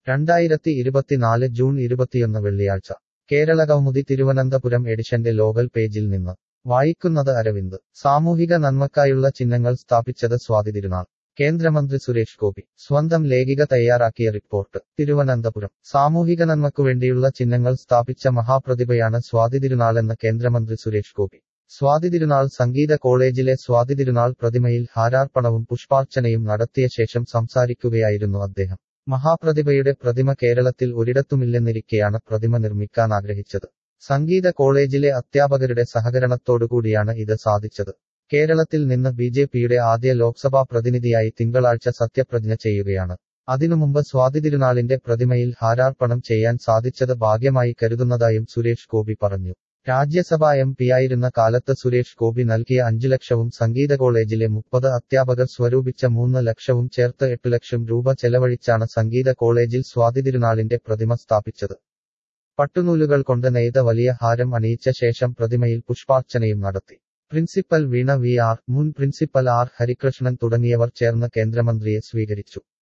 രണ്ടായിരത്തി ഇരുപത്തിനാല് ജൂൺ ഇരുപത്തിയൊന്ന് വെള്ളിയാഴ്ച കേരള കൗമുദി തിരുവനന്തപുരം എഡിഷന്റെ ലോകൽ പേജിൽ നിന്ന് വായിക്കുന്നത് അരവിന്ദ് സാമൂഹിക നന്മക്കായുള്ള ചിഹ്നങ്ങൾ സ്ഥാപിച്ചത് സ്വാതി തിരുനാൾ കേന്ദ്രമന്ത്രി സുരേഷ് ഗോപി സ്വന്തം ലേഖിക തയ്യാറാക്കിയ റിപ്പോർട്ട് തിരുവനന്തപുരം സാമൂഹിക നന്മക്കുവേണ്ടിയുള്ള ചിഹ്നങ്ങൾ സ്ഥാപിച്ച മഹാപ്രതിഭയാണ് സ്വാതി തിരുനാളെന്ന് കേന്ദ്രമന്ത്രി സുരേഷ് ഗോപി സ്വാതി തിരുനാൾ സംഗീത കോളേജിലെ സ്വാതി തിരുനാൾ പ്രതിമയിൽ ഹാരാർപ്പണവും പുഷ്പാർച്ചനയും നടത്തിയ ശേഷം സംസാരിക്കുകയായിരുന്നു അദ്ദേഹം മഹാപ്രതിഭയുടെ പ്രതിമ കേരളത്തിൽ ഒരിടത്തുമില്ലെന്നിരിക്കെയാണ് പ്രതിമ നിർമ്മിക്കാൻ ആഗ്രഹിച്ചത് സംഗീത കോളേജിലെ അധ്യാപകരുടെ സഹകരണത്തോടുകൂടിയാണ് ഇത് സാധിച്ചത് കേരളത്തിൽ നിന്ന് ബി ജെ പിയുടെ ആദ്യ ലോക്സഭാ പ്രതിനിധിയായി തിങ്കളാഴ്ച സത്യപ്രതിജ്ഞ ചെയ്യുകയാണ് അതിനു മുമ്പ് സ്വാതി തിരുനാളിന്റെ പ്രതിമയിൽ ഹാരാർപ്പണം ചെയ്യാൻ സാധിച്ചത് ഭാഗ്യമായി കരുതുന്നതായും സുരേഷ് ഗോപി പറഞ്ഞു രാജ്യസഭാ എം പിയായിരുന്ന കാലത്ത് സുരേഷ് ഗോപി നൽകിയ അഞ്ചു ലക്ഷവും സംഗീത കോളേജിലെ മുപ്പത് അധ്യാപകർ സ്വരൂപിച്ച മൂന്ന് ലക്ഷവും ചേർത്ത് എട്ടു ലക്ഷം രൂപ ചെലവഴിച്ചാണ് സംഗീത കോളേജിൽ സ്വാതി തിരുനാളിന്റെ പ്രതിമ സ്ഥാപിച്ചത് പട്ടുനൂലുകൾ കൊണ്ട് നെയ്ത വലിയ ഹാരം അണിയിച്ച ശേഷം പ്രതിമയിൽ പുഷ്പാർച്ചനയും നടത്തി പ്രിൻസിപ്പൽ വീണ വി ആർ മുൻ പ്രിൻസിപ്പൽ ആർ ഹരികൃഷ്ണൻ തുടങ്ങിയവർ ചേർന്ന് കേന്ദ്രമന്ത്രിയെ സ്വീകരിച്ചു